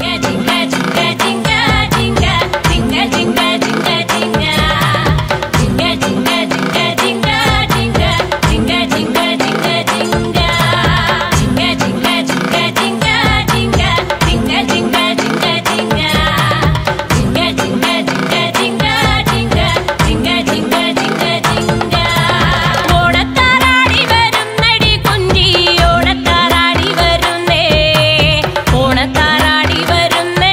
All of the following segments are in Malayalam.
ഓണത്താറാടി വരുന്നടി കുഞ്ചി ഓണത്താറാടി വരുന്നേ ഓണത്താറാടി വരുന്നേ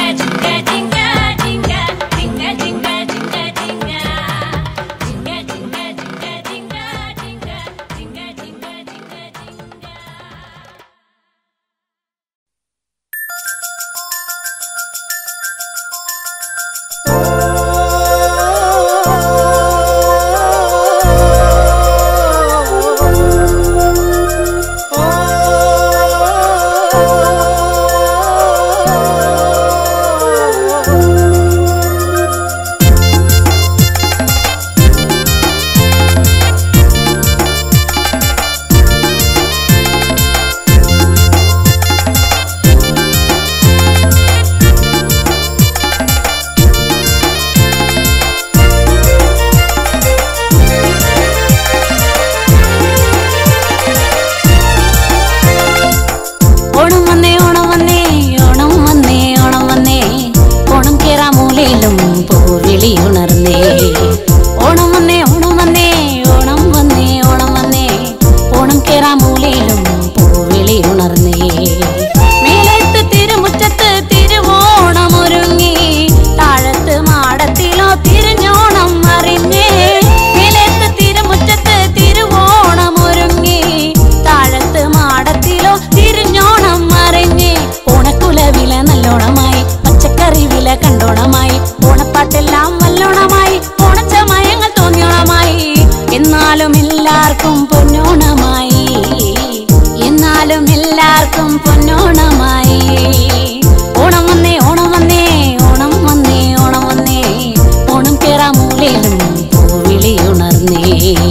ഓണം വന്നേ ഓണം വന്നേ ഓണം വന്നേ ഓണം വന്നേ ഓണം കേറാമൂലയിലും പൂവിളി ഉണർന്നേ ഓണം വന്നേ ഓണം വന്നേ ഓണം വന്നേ ഓണം വന്നേ ഓണം കേറാമൂലയിലും പൂവിളി ഉണർന്നേ മേലത്ത് തിരുമുറ്റത്ത് തിരുവോണം ഒരുങ്ങി താഴത്ത് മാടത്തിലോ തിരിഞ്ഞോണം അറിഞ്ഞേ മേലത്ത് തിരുമുറ്റത്ത് തിരുവോണം ഒരുങ്ങി താഴത്ത് മാടത്തിലോ തിരിഞ്ഞോണം അറിഞ്ഞേ ഓണക്കുലവില നല്ലോണമായി പച്ചക്കറി വില കണ്ടോണമായി ഓണപ്പാട്ടെല്ലാം നല്ലോണമായി ഓണച്ചമയങ്ങൾ തോന്നിയോണമായി എന്നാലും എല്ലാവർക്കും പൊന്നോണമായി എന്നാലും എല്ലാവർക്കും പൊന്നോണമായി ഓണം വന്നേ ഓണം വന്നേ ഓണം വന്നേ ഓണം വന്നേ ഓണം കേറാമൂലയിലും പൂവിളി ഉണർന്നേ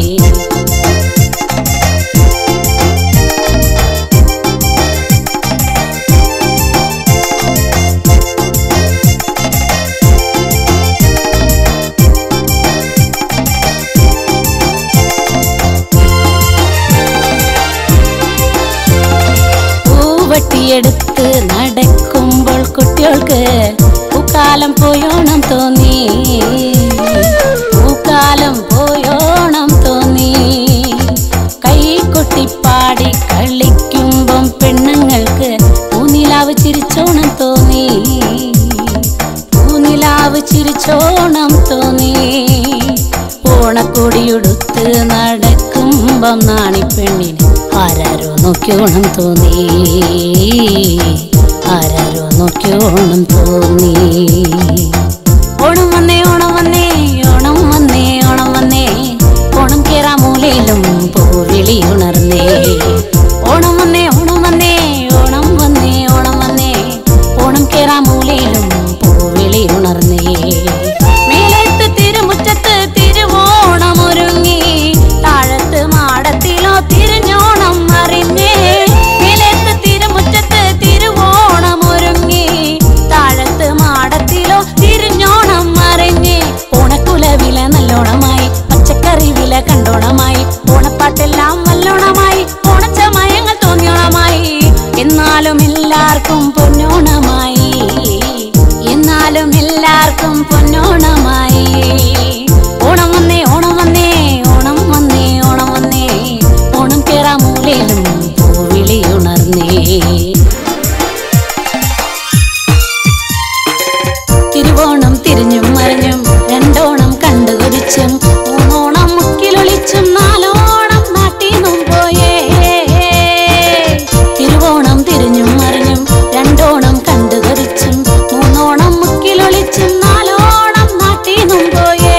പൂവട്ടിയെടുത്ത് നടക്കുമ്പോൾ കുട്ടികൾക്ക് പൂക്കാലം പോയോണം തോന്നി പൂക്കാലം പോയോണം തോന്നി കൈകൊട്ടിപ്പാടി കളിക്കുമ്പം പെണ്ണുങ്ങൾക്ക് പൂനിലാവ് ചിരിച്ചോണം തോന്നി പൂനിലാവ് ചിരിച്ചോണം തോന്നി ഓണക്കൊടിയുടുത്ത് നടക്കുമ്പം നാണിപ്പെണ്ണിന് ആരാരോ നോക്കിയോണം തോന്നി ആരാരോ നോക്കിയോണം തോന്നി ഓണം വന്നേ ഓണം വന്നേ ഓണം വന്നേ ഓണം വന്നേ ഓണം കേറാമൂലയിലും പൂവിളി ഉണർന്നേ ഓണം വന്നേ ഓണം വന്നേ ഓണം വന്നേ ഓണം വന്നേ ഓണം കേറാമൂലയിലും പൂവിളി ഉണർന്നേ മേലത്ത് തിരുമുറ്റത്ത് തിരുവോണം ഒരുങ്ങി താഴത്ത് മാടത്തിലോ തിരിഞ്ഞോണം അറിഞ്ഞേ മേലത്ത് തിരുമുറ്റത്ത് തിരുവോണം ഒരുങ്ങി താഴത്ത് മാടത്തിലോ തിരിഞ്ഞോണം അറിഞ്ഞേ ഓണക്കുലവില നല്ലോണമായി പച്ചക്കറി വില കണ്ടോണമായി ഓണപ്പാട്ടെല്ലാം നല്ലോണമായി ഓണച്ചമയങ്ങൾ തോന്നിയോണമായി എന്നാലും എല്ലാവർക്കും പൊന്നോണമായി എന്നാലും എല്ലാവർക്കും പൊന്നോണമായി ഓണം വന്നേ ഓണം വന്നേ ഓണം വന്നേ ഓണം വന്നേ ഓണം കേറാമൂലയിലും പൂവിളി ഉണർന്നേ തിരുവോണം തിരിഞ്ഞും മറിഞ്ഞും രണ്ടോണം കണ്ടുകൊതിച്ചും മൂന്നോണം മുക്കിലൊളിച്ചും നാലോണം നാട്ടിന്നും പോയേ തിരുവോണം തിരിഞ്ഞും മറിഞ്ഞും രണ്ടോണം കണ്ടുകൊതിച്ചും മൂന്നോണം മുക്കിലൊളിച്ചും നാലോണം നാട്ടിന്നും പോയേ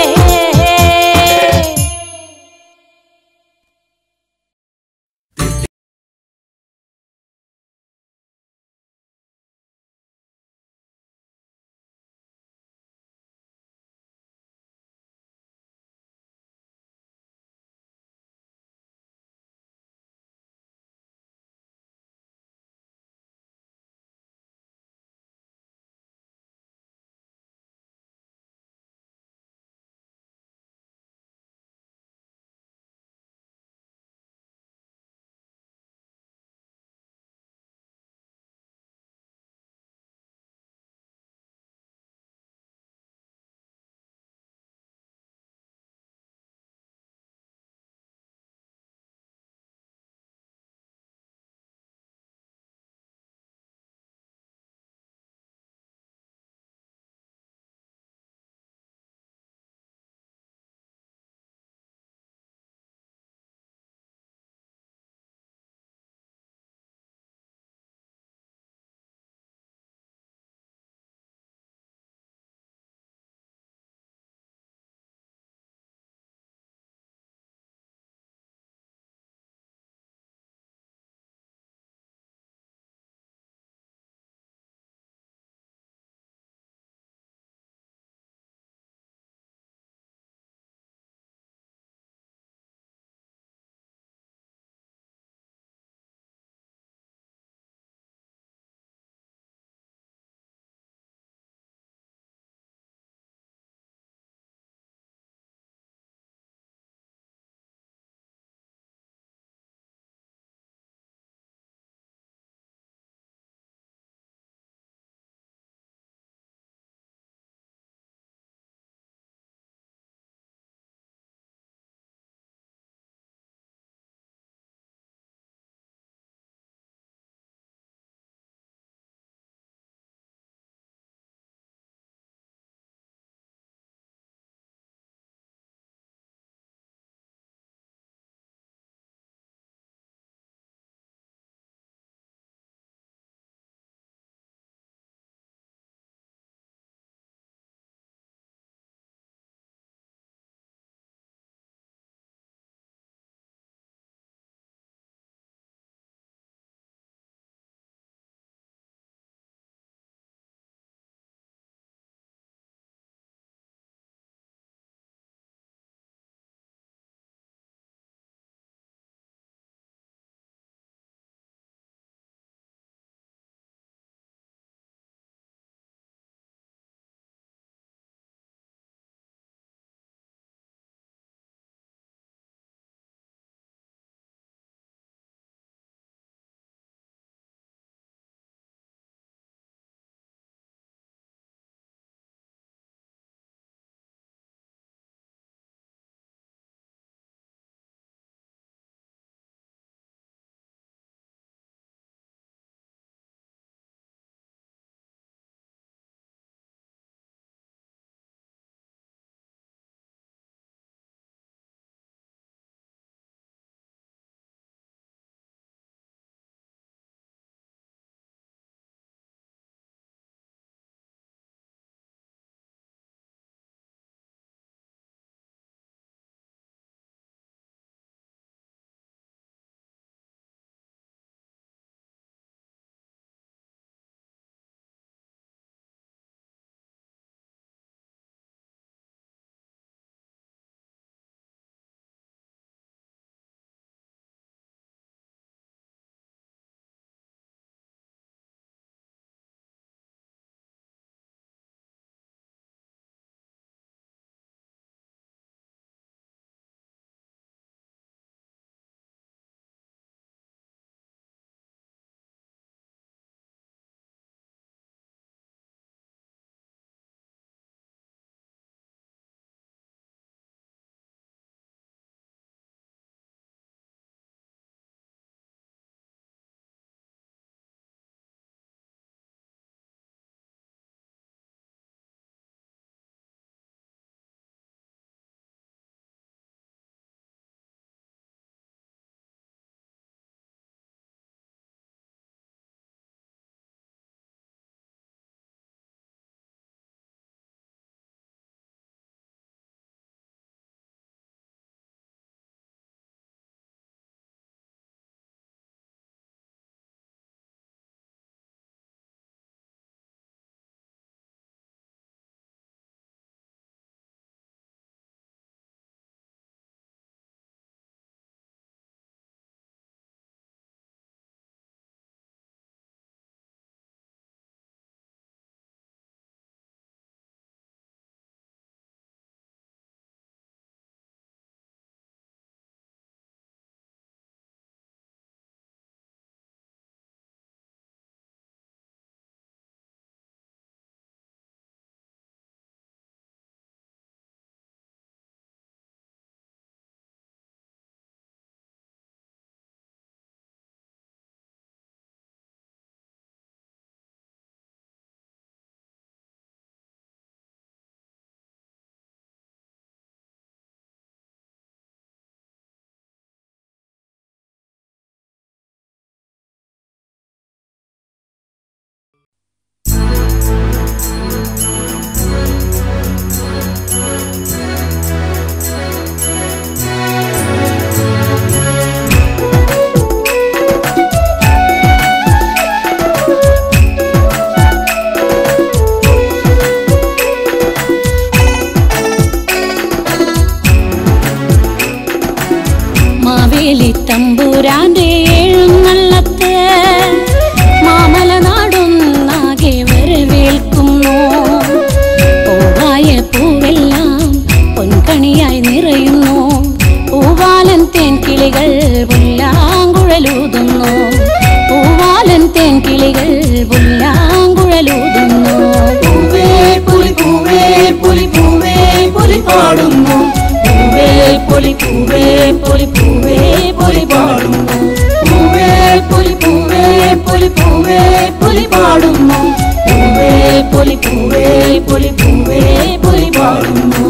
പുല്ലാങ്കുഴലൂതുന്നു പൂവാലൻ തേൻകിളികൾ പുല്ലാങ്കുഴലൂതുന്നു പൂവേ പുലി പൂവേ പുലി പൂവേ പുലി പാടുന്നു പൂവേ പുലി പൂവേ പുലി പൂവേ പുലി പാടുന്നു പൂവേ പുലി പൂവേ പുലി പൂവേ പുലി പാടുന്നു പൂവേ പുലി പൂവേ പുലി പൂവേ പുലി പാടുന്നു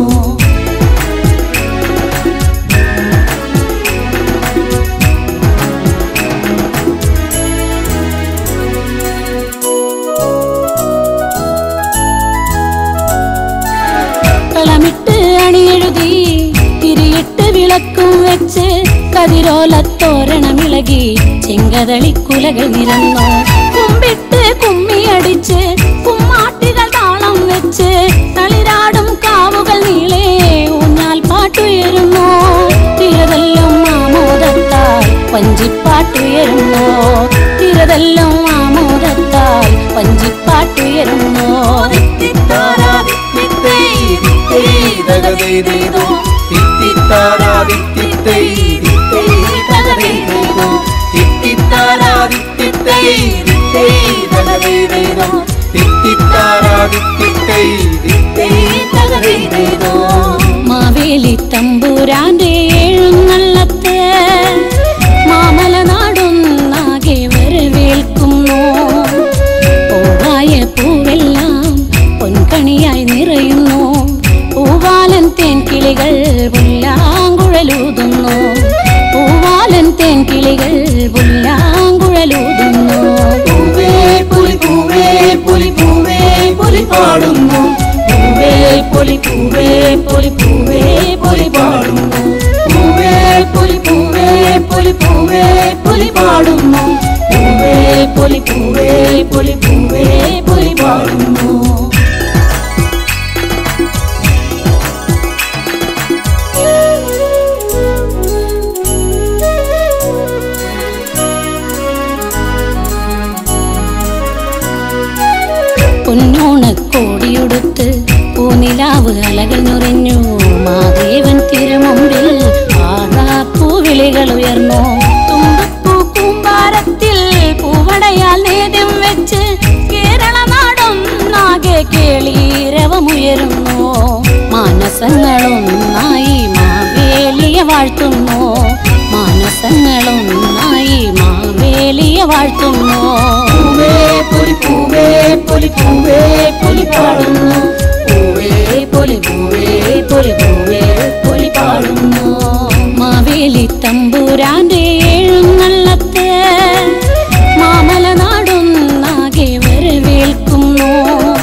കളമിട്ട് അണിയെഴുതി തിരിയിട്ട് വിളക്കും വെച്ച് കതിരോലത്തോരണമിളകി ചെങ്കതളിക്കുലകൾ നിരന്നു കുമ്പിട്ട് കുമ്മിയടിച്ച് കുമ്മാട്ടികൾ താളം വെച്ച് തളിരാടും കാവുകൾ നീളെ ഊഞ്ഞാൽ പാട്ടുയരുന്നു തിരതെല്ലും ആമോദത്താൽ വഞ്ചിപ്പാട്ടുയരുന്നു തിരതെല്ലും ആമോദത്താൽ വഞ്ചിപ്പാട്ടുയരുന്നു മാവേലി തമ്പുരാന്റെ എഴുന്നള്ളത്ത് മാമല നാടൊന്നാകെ വരവേൽക്കുന്നു പൂവായ പൂവെല്ലാം പൊൻകണിയായി നിറയുന്നു പൂവാലൻ തേൻകിളികൾ പുല്ലാങ്കുഴലൂതുന്നു പൂവാലൻ തേൻകിളികൾ പുല്ലാങ്കുഴലൂതുന്നു പൂവേ പുലി പൂവേ പുലി പൂവേ പുലി പാടുന്നു പൂവേ പുലി പൂവേ പുലി പൂവേ പുലി പാടുന്നു പൂവേ പുലി പൂവേ പുലി പൂവേ പുലി പാടുന്നു പൂവേ പുലി പൂവേ പുലി പൂവേ പുലി പാടുന്നു പൊന്നോണക്കോടിയുടുത്ത് പൂനിലാവ് അലകൾ നുറഞ്ഞു മാദേവൻ തിരുമുമ്പിൽ ആറാപ്പൂവിളികൾ ഉയർന്നു തുമ്പപ്പൂ കൂമ്പാരത്തിൽ പൂവടയാൽ നേദ്യം വെച്ച് കേരള നാടൊന്നാകെ കേളീരവമുയരുന്നു മാനസങ്ങളൊന്നായി മാവേലിയെ വാഴ്ത്തുന്നു മാനസങ്ങളൊന്നായി മാവേലിയെ വാഴ്ത്തുന്നു പൂവേ പുലി പൂവേ പുലി പൂവേ പുലി പാടുന്നു പൂവേ പുലി പൂവേ പുലി പൂവേ പുലി പാടുന്നു മാവേലി തമ്പുരാന്റെ എഴുന്നള്ളത്ത് മാമല നാടൊന്നാകെ വരവേൽക്കുന്നു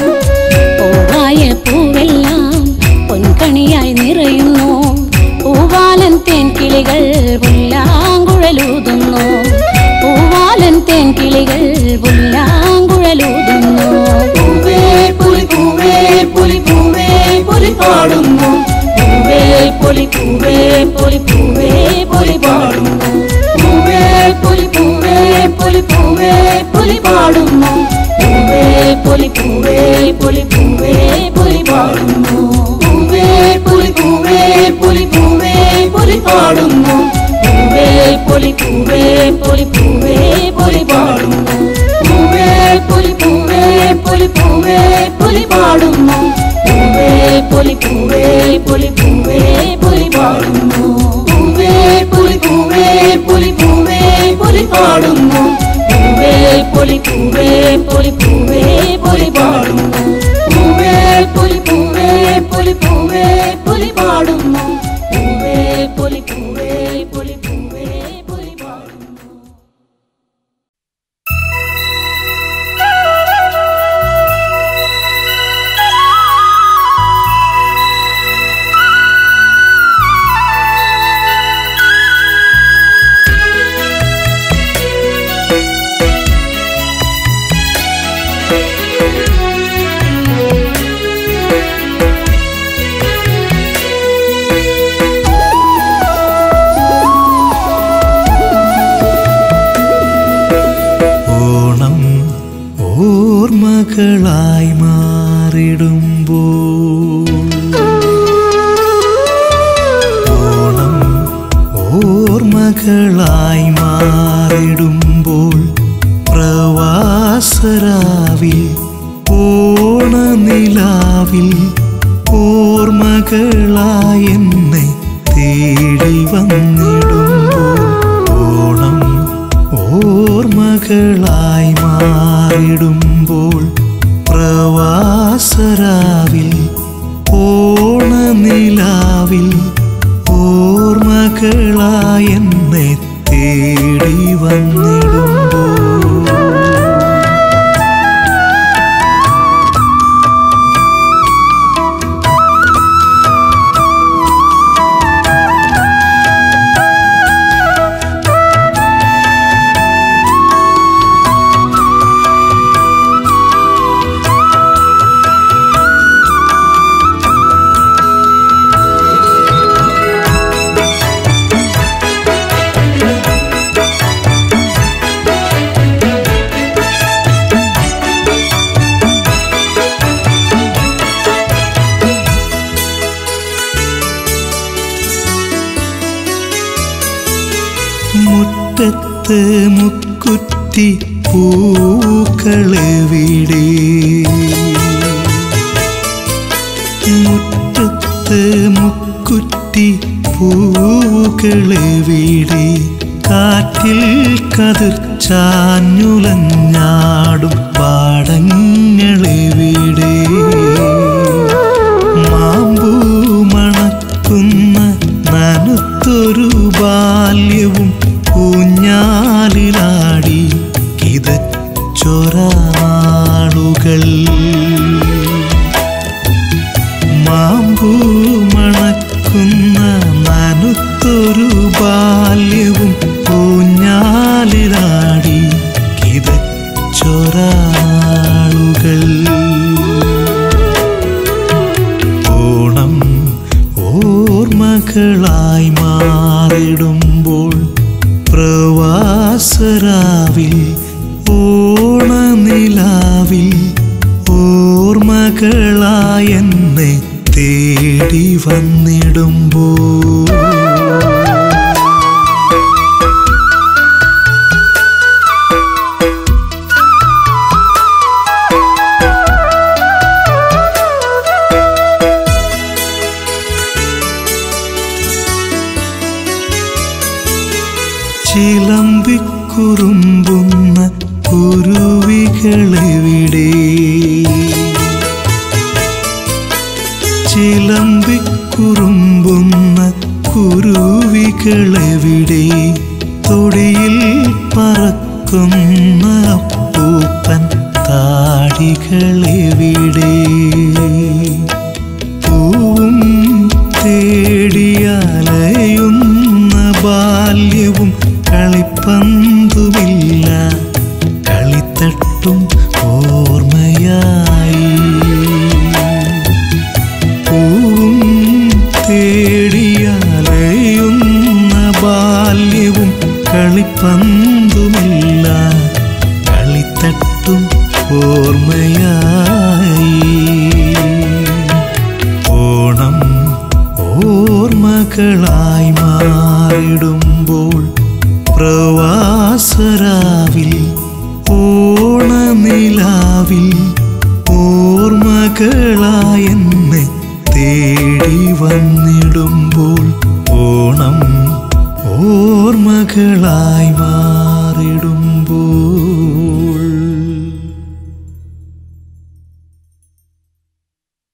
പൂവായ പൂവെല്ലാം പൊൻകണിയായി നിറയുന്നു പൂവാലൻ തേൻകിളികൾ പുല്ലാങ്കുഴലൂതുന്നു പൂവാലൻ തേൻകിളികൾ പുല്ലാങ്കുഴലൂതുന്നു പൂവേ പുലി പൂവേ പുലി പൂവേ പുലി പാടുന്നു പൂവേ പുലി പൂവേ പുലി പൂവേ പുലി പാടുന്നു പൂവേ പുലി പൂവേ പുലി പൂവേ പുലി പാടുന്നു പൂവേ പുലി പൂവേ പുലി പൂവേ പുലി പാടുന്നു പൂവേ പുലി പൂവേ പുലി പൂവേ പുലി പാടുന്നു പൂവേ പുലി പൂവേ പുലി പൂവേ പുലി പാടുന്നു പൂവേ പുലി പൂവേ പുലി പൂവേ പുലി പാടുന്നു പൂവേ പുലി പൂവേ പുലി പൂവേ പുലി പാടുന്നു പൂവേ പുലി പൂവേ പുലി പൂവേ പുലി പാടുന്നു പൂവേ പുലി പൂവേ പുലി പൂവേ പുലി പാടുന്നു പൂവേ പുലി പൂവേ പുലി പൂവേ പുലി പാടുന്നു പൂവേ പുലി പൂവേ പുലി പൂവേ പുലി പാടുന്നു ഓണം ഓർമ്മകളായി മാറിടുമ്പോൾ ഓണം ഓർമ്മകളായി മാറിടുമ്പോൾ ഓണനിലാവിൽ ഓർമ്മകളായി എന്നെ തേടി വന്നിടുമ്പോൾ ഓണം ഓർമ്മകളായി മാറിടുമ്പോൾ പ്രവാസരാവിൽ ഓണനിലാവിൽ ഓർമ്മകളായി എന്നെ തേടി വന്നിടുമ്പോൾ മുറ്റത്ത് മുക്കുറ്റി പൂക്കളെവിടെ മുറ്റത്ത് മുക്കുറ്റി പൂക്കളെവിടെ കാറ്റിൽ കതിർ ചാഞ്ഞുലഞ്ഞാടും പാടങ്ങളെവിടെ മാമ്പൂ മണക്കുന്ന നനുത്തൊരു ബാല്യവും ഊഞ്ഞാലിലാടി കിതച്ചൊരാളുകൾ മാമ്പൂ മണക്കുന്ന നനുത്തൊരു ബാല്യവും ഊഞ്ഞാലിലാടി കിതച്ചൊരാളുകൾ ഓണം ഓർമ്മകളായി മാറിടുമ്പോൾ പ്രവാസരാവിൽ ഓണനിലാവിൽ ഓർമ്മകളായി എന്നെ തേടി വന്നിടുമ്പോൾ ചിലമ്പിക്കുറുമ്പുന്ന കുരുവികളെവിടെ ചിലമ്പിക്കുറുമ്പുന്ന കുരുവികളെവിടെ തൊടിയിൽ പറക്കുന്ന അപ്പൂപ്പൻ താടികളെവിടെ പൂവും തേടിയാലയുന്ന ബാല്യവും കളിപ്പന്തുമില്ല കളിത്തട്ടും ഓർമ്മയായി പൂവും തേടിയാലയുന്ന ബാല്യവും കളിപ്പന്തുമില്ല കളിത്തട്ടും ഓർമ്മയായി ഓണം ഓർമ്മകളായി മാറിടുമ്പോൾ പ്രവാസരാവിൽ ഓണനിലാവിൽ ഓർമ്മകളായി എന്നെ തേടി വന്നിടുമ്പോൾ ഓണം ഓർമ്മകളായി മാറിടുമ്പോൾ